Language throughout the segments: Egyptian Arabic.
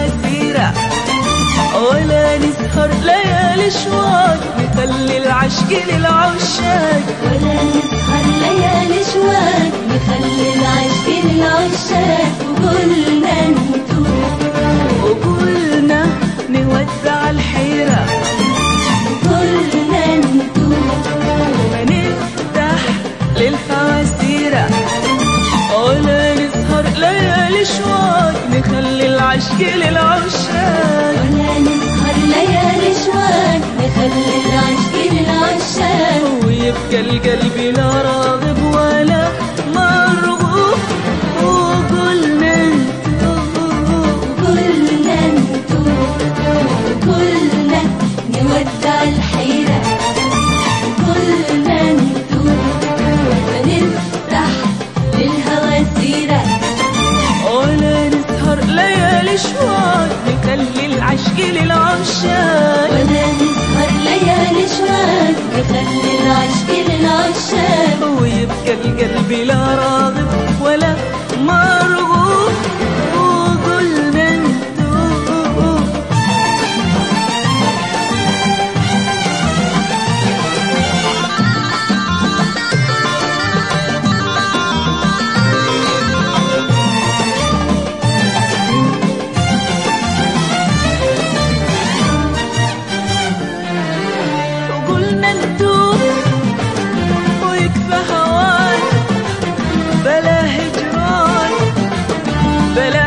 الهوى ولا نسهر ليالي شواق نخلي العشق للعشاق ولا نسهر ليالي شواق نخلي العشق للعشاق وقلنا نتوب وقلنا نودع الحيرة قلنا نتوب نفتح للهوى سيرة ولا نسهر ليالي شواق نخلي العشق للعشاق ولا نسهر ليالي شواق نخلي العشق للعشاق ويبقى القلب لا راغب ولا مرغوب وقلنا نتوب قلنا نتوب قلنا نودع الحيرة قلنا نتوب ونفتح للهوى سيرة ولا نسهر ليالي شواق نخلي العشق للعشاق ولا نسهر ليالي شواق نخلي العشق للعشاق ويبقى القلب لا راغب ولا مرغوب وقلنا نتوب وقلنا نتوب ويكفى هوان بلا هجران بلا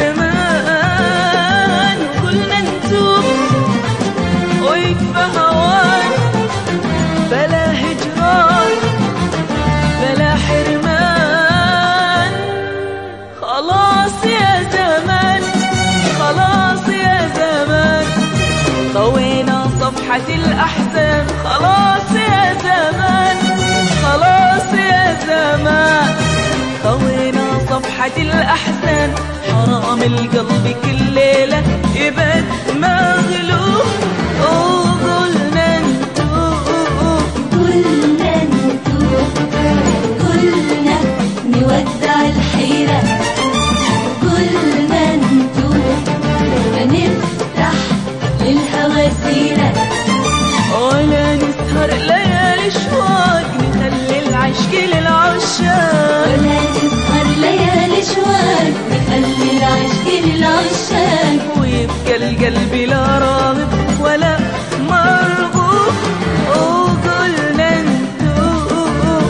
حرمان وقلنا نتوب ويكفى هوان بلا هجران بلا حرمان خلاص يا زمان خلاص يا زمان طوينا صفحة الأحزان خلاص يا زمان خلاص يا زمان طوينا صفحة الأحزان حرام القلب كل ليلة يبد مغلوب وقلنا نتوب قلنا نتوب قلنا نودع الحيرة قلنا نتوب ونفتح للهوى سيرة ولا نسهر ليالي شواق نخلي العشق للعشاق ولا نسهر ليالي شواق نخلي العشق للعشاق ويبقى القلب لا راغب ولا مرغوب وقلنا نتوب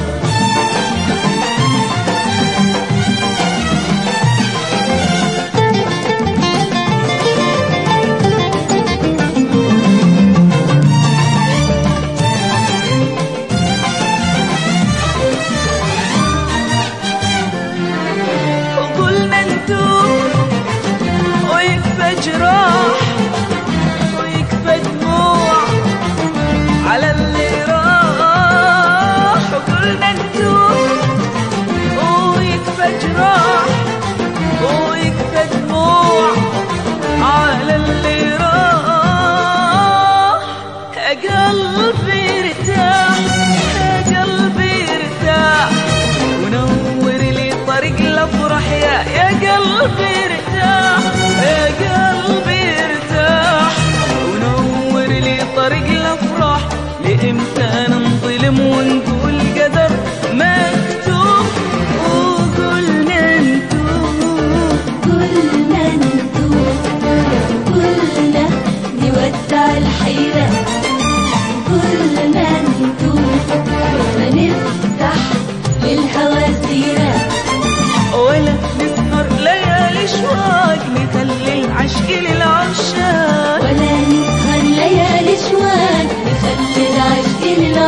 وقلنا نتوب ويكفى جراح ويكفى دموع على اللي راح وقلنا نتوب ويكفى جراح ويكفى دموع على اللي راح يا قلبي ارتاح يا قلبي ارتاح ونور لي طريق الافراح يا يا قلبي ارتاح يا قلبي ارتاح ونور لي طريق الافراح لامتى ننظلم ونقول قدر مكتوب وقلنا نتوب قلنا نتوب قلنا نودع الحيرة قلنا نتوب ونفتح للهوى سيرة ولا نسهر ليالي شواق نخلي العشق للعشاق ولا نسهر ليالي شواق نخلي العشق للعشاق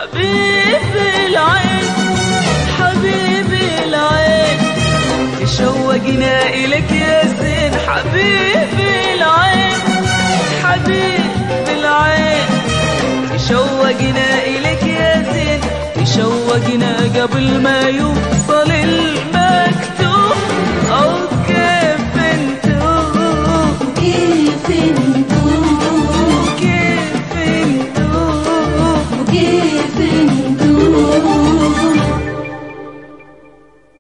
حبيبي العين حبيبي العين تشوقنا إليك يا زين حبيبي العين حبيبي العين تشوقنا إليك يا زين تشوقنا قبل ما يوم